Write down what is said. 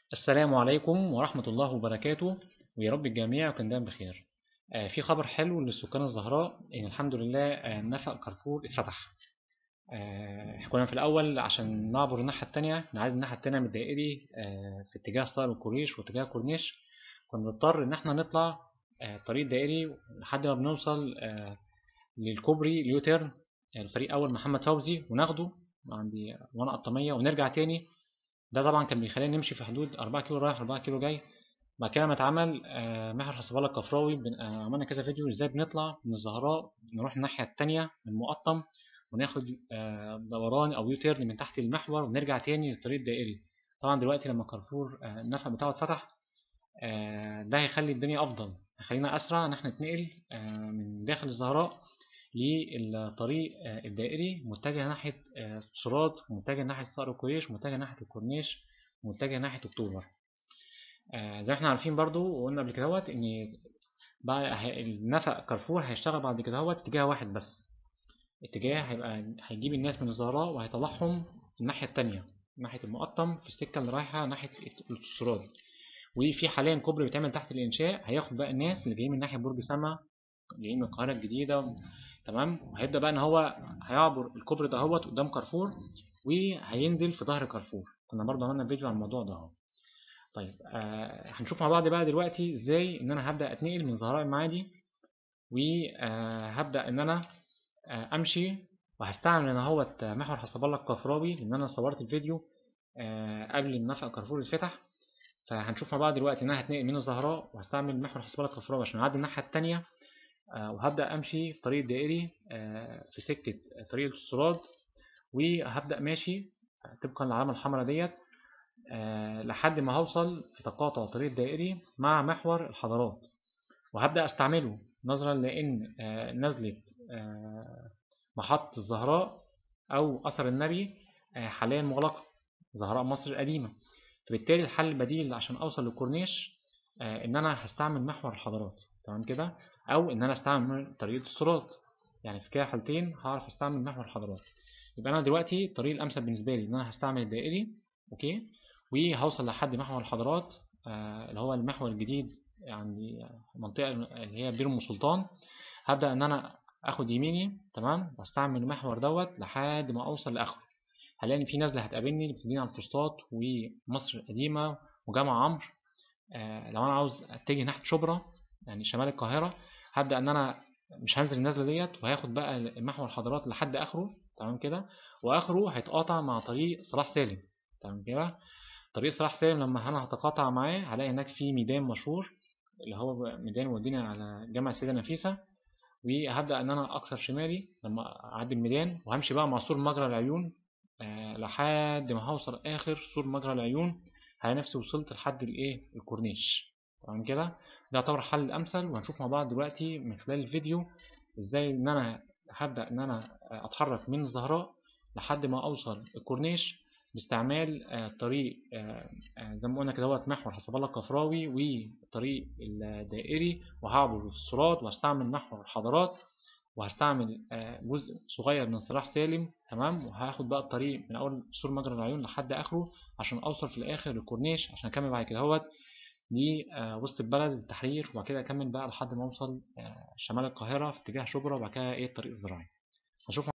السلام عليكم ورحمة الله وبركاته ويا رب الجميع يكون دايما بخير آه، في خبر حلو للسكان الزهراء ان الحمد لله آه، نفق كارفور اتفتح آه، احنا كنا في الاول عشان نعبر الناحية التانية نعدي الناحية التانية من الدائري آه، في اتجاه صقر الكوريش واتجاه كورنيش كنا بنضطر ان احنا نطلع آه، طريق دائري لحد ما بنوصل آه، للكوبري اليوتيرن آه، الفريق اول محمد فوزي وناخده عندي وانا قطامية ونرجع تاني ده طبعا كان بيخلينا نمشي في حدود 4 كيلو رايح 4 كيلو جاي بعد كده ما اتعمل آه، محور حسب الله الكفراوي بن- آه، عملنا كذا فيديو ازاي بنطلع من الزهراء نروح الناحية التانية من مقطم وناخد آه، دوران او يوتيرن من تحت المحور ونرجع تاني للطريق الدائري طبعا دلوقتي لما كارفور آه، النفق بتاعه اتفتح آه، ده هيخلي الدنيا افضل هيخلينا اسرع ان احنا نتنقل آه، من داخل الزهراء للطريق آه، الدائري متجه ناحية آه، صراد متجه ناحية صقر الكوريش متجه ناحية الكورنيش متجه ناحية أكتوبر آه، زي ما احنا عارفين برضو وقلنا قبل كدهوت إن بقى هي- النفق كارفور هيشتغل بعد كدهوت اتجاه واحد بس اتجاه هيبقى هيجيب الناس من الزهراء وهيطلعهم الناحية التانية ناحية المقطم في السكة اللي رايحة ناحية الصراد وفي حاليا كوبري بيتعمل تحت الإنشاء هياخد بقى الناس اللي جايين من ناحية برج سما جايين من القاهرة الجديدة تمام وهيبدأ بقى إن هو هيعبر الكوبري دهوت قدام كارفور وهينزل في ظهر كارفور كنا برضه عملنا فيديو عن الموضوع ده اهو طيب آه هنشوف مع بعض بقى دلوقتي ازاي ان انا هبدأ اتنقل من زهراء المعادي وهبدأ ان انا آه امشي وهستعمل انا اهوت محور حسب الله الكفراوي لان انا صورت الفيديو آه قبل النفق كارفور يتفتح فهنشوف مع بعض دلوقتي ان انا هتنقل من الزهراء وهستعمل محور حسب الله الكفراوي عشان اعدي الناحية التانية آه وهبدأ امشي في طريق دائري آه في سكة طريق الصراد وهبدأ ماشي طبقا للعلامة الحمراء ديت آه، لحد ما هوصل في تقاطع طريق دائري مع محور الحضارات وهبدأ استعمله نظرا لأن آه، نزلة آه، محطة الزهراء أو أثر النبي آه، حاليا مغلقة زهراء مصر القديمة فبالتالي الحل البديل عشان أوصل للكورنيش آه، إن أنا هستعمل محور الحضارات تمام كده أو إن أنا أستعمل طريقة الصراط يعني في كده حالتين هعرف أستعمل محور الحضارات يبقى أنا دلوقتي الطريق الأمثل بالنسبة لي إن أنا هستعمل الدائري أوكي وهوصل لحد محور الحضارات آه، اللي هو المحور الجديد يعني منطقة اللي هي بير أم سلطان هبدأ إن أنا آخد يميني تمام واستعمل المحور دوت لحد ما أوصل لآخره هلاقي إن في نزلة هتقابلني اللي بتديني على الفسطاط ومصر القديمة وجامع عمرو آه، لو أنا عاوز أتجه ناحية شبرا يعني شمال القاهرة هبدأ إن أنا مش هنزل النزلة ديت وهاخد بقى محور الحضارات لحد آخره تمام كده وآخره هيتقاطع مع طريق صلاح سالم تمام كده طريق صلاح سالم لما انا هتقاطع معاه هلاقي هناك في ميدان مشهور اللي هو ميدان يوديني على جامع السيدة نفيسة وهبدأ إن أنا أكسر شمالي لما أعدي الميدان وهمشي بقى مع سور مجرى العيون آه لحد ما هوصل آخر سور مجرى العيون هلاقي نفسي وصلت لحد الإيه الكورنيش تمام كده ده يعتبر الحل الأمثل وهنشوف مع بعض دلوقتي من خلال الفيديو إزاي إن أنا هبدأ إن أنا أتحرك من الزهراء لحد ما أوصل الكورنيش باستعمال آه، طريق آه، آه، زي ما قلنا كده هو محور حسب الله الكفراوي وطريق الدائري وهعبر في الصراط وهستعمل محور الحضارات وهستعمل آه، جزء صغير من صلاح سالم تمام وهاخد بقى الطريق من اول سور مجرى العيون لحد اخره عشان اوصل في الاخر للكورنيش عشان اكمل بعد كده هوت لوسط البلد التحرير وبعد كده اكمل بقى لحد ما اوصل آه، شمال القاهره في اتجاه شبرا وبعد كده ايه الطريق الزراعي هنشوف